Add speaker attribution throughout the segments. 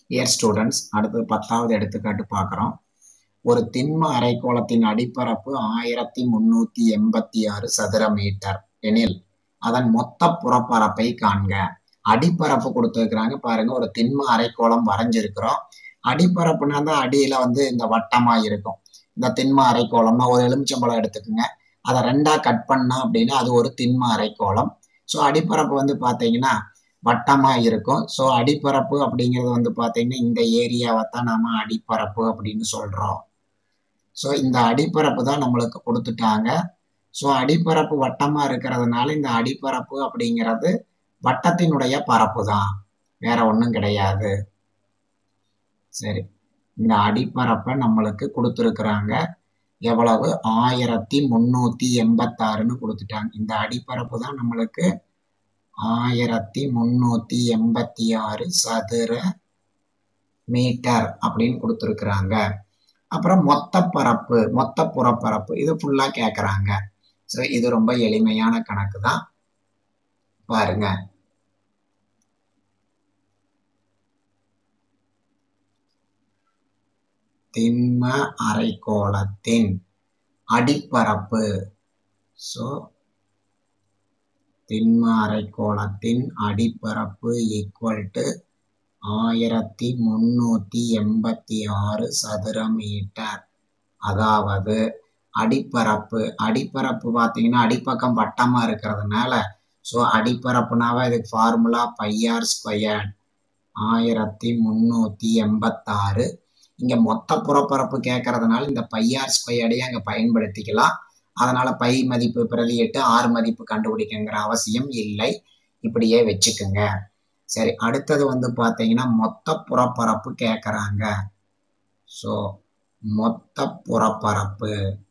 Speaker 1: dear students அடுத்து பத்தாவது எடுத்துக்காட்டு பார்க்குறோம் ஒரு திண்ம அரைக்கோளத்தின் அடிப்பரப்பு ஆயிரத்தி முன்னூத்தி எண்பத்தி ஆறு சதுர மீட்டர் எனில் அதன் மொத்த புறப்பரப்பை காண்க அடிப்பரப்பு கொடுத்துருக்குறாங்க பாருங்க ஒரு திண்ம அரைக்கோளம் வரைஞ்சிருக்கிறோம் அடிப்பரப்புனா தான் அடியில வந்து இந்த வட்டமா இருக்கும் இந்த திண்ம அரைக்கோளம்னா ஒரு எலுமிச்சம்பழம் எடுத்துக்கோங்க அதை ரெண்டா கட் பண்ணா அப்படின்னா அது ஒரு திண்ம அரைக்கோளம் ஸோ அடிப்பரப்பு வந்து பார்த்தீங்கன்னா வட்டமா இருக்கும் ஸோ அடிப்பரப்பு அப்படிங்கிறது வந்து பார்த்தீங்கன்னா இந்த ஏரியாவை தான் நாம அடிப்பரப்பு அப்படின்னு சொல்றோம் ஸோ இந்த அடிப்பரப்பு தான் நம்மளுக்கு கொடுத்துட்டாங்க ஸோ அடிப்பரப்பு வட்டமா இருக்கிறதுனால இந்த அடிப்பரப்பு அப்படிங்கிறது வட்டத்தினுடைய பரப்பு தான் வேற ஒன்றும் கிடையாது சரி இந்த அடிப்பரப்பை நம்மளுக்கு கொடுத்துருக்குறாங்க எவ்வளவு ஆயிரத்தி முன்னூத்தி எண்பத்தாறுன்னு கொடுத்துட்டாங்க இந்த அடிப்பரப்பு தான் நம்மளுக்கு ஆயிரத்தி முன்னூத்தி எண்பத்தி ஆறு சதுர மீட்டர் அப்படின்னு கொடுத்துருக்குறாங்க அப்புறம் மொத்த பரப்பு மொத்த புறப்பரப்பு இது ஃபுல்லா கேட்குறாங்க ஸோ இது ரொம்ப எளிமையான கணக்கு தான் பாருங்க திண்ம அரைக்கோளத்தின் அடிப்பரப்பு ஸோ திண்ம அரைக்கோளத்தின் அடிப்பரப்பு ஈக்குவல் டு ஆயிரத்தி முன்னூத்தி எண்பத்தி ஆறு சதுர மீட்டர் அதாவது அடிப்பரப்பு அடிப்பரப்பு பார்த்தீங்கன்னா அடிப்பக்கம் வட்டமா இருக்கிறதுனால ஸோ அடிப்பரப்புனாவே இதுக்கு ஃபார்முலா பையார் ஸ்கொயர்ட் ஆயிரத்தி முன்னூத்தி எண்பத்தாறு இங்க மொத்த புறப்பரப்பு கேட்கறதுனால இந்த பையார் ஸ்கொயர்டையே அங்க பயன்படுத்திக்கலாம் அதனால பை மதிப்பு பிரதியிட்டு ஆறு மதிப்பு கண்டுபிடிக்குங்கிற அவசியம் இல்லை இப்படியே வச்சுக்குங்க சரி அடுத்தது வந்து பார்த்தீங்கன்னா மொத்த புறப்பரப்பு கேட்குறாங்க ஸோ மொத்த புறப்பரப்பு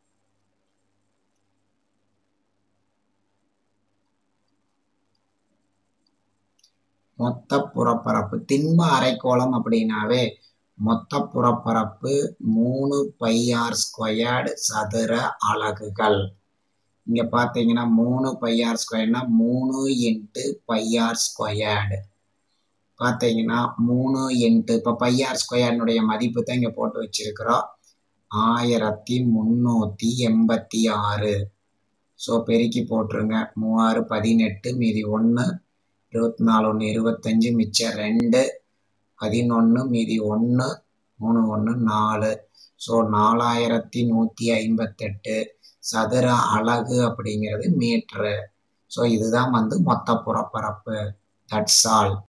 Speaker 1: மொத்த புறப்பரப்பு திண்ம அரைக்கோளம் அப்படின்னாவே மொத்த புறப்பரப்பு மூணு பையார் ஸ்கொயர்டு சதுர அலகுகள் இங்க பாத்தீங்கன்னா மூணு பையார் ஸ்கொயர்னா மூணு இன்ட்டு பையார் ஸ்கொயர்டு பார்த்தீங்கன்னா மூணு இன்ட்டு இப்போ பையார் ஸ்கொயர்னுடைய மதிப்பு தான் இங்கே போட்டு வச்சிருக்கிறோம் ஆயிரத்தி முந்நூற்றி எண்பத்தி ஆறு ஸோ பெருக்கி போட்டுருங்க மூவாறு பதினெட்டு மீதி ஒன்று இருபத்தி நாலு ஒன்று இருபத்தஞ்சு மிச்சம் ரெண்டு பதினொன்று மீதி ஒன்று மூணு ஒன்று நாலு ஸோ நாலாயிரத்தி நூற்றி ஐம்பத்தெட்டு சதுர அலகு அப்படிங்கிறது மீட்ரு ஸோ இதுதான் வந்து மொத்த புறப்பரப்பு தட்ஸ் ஆல்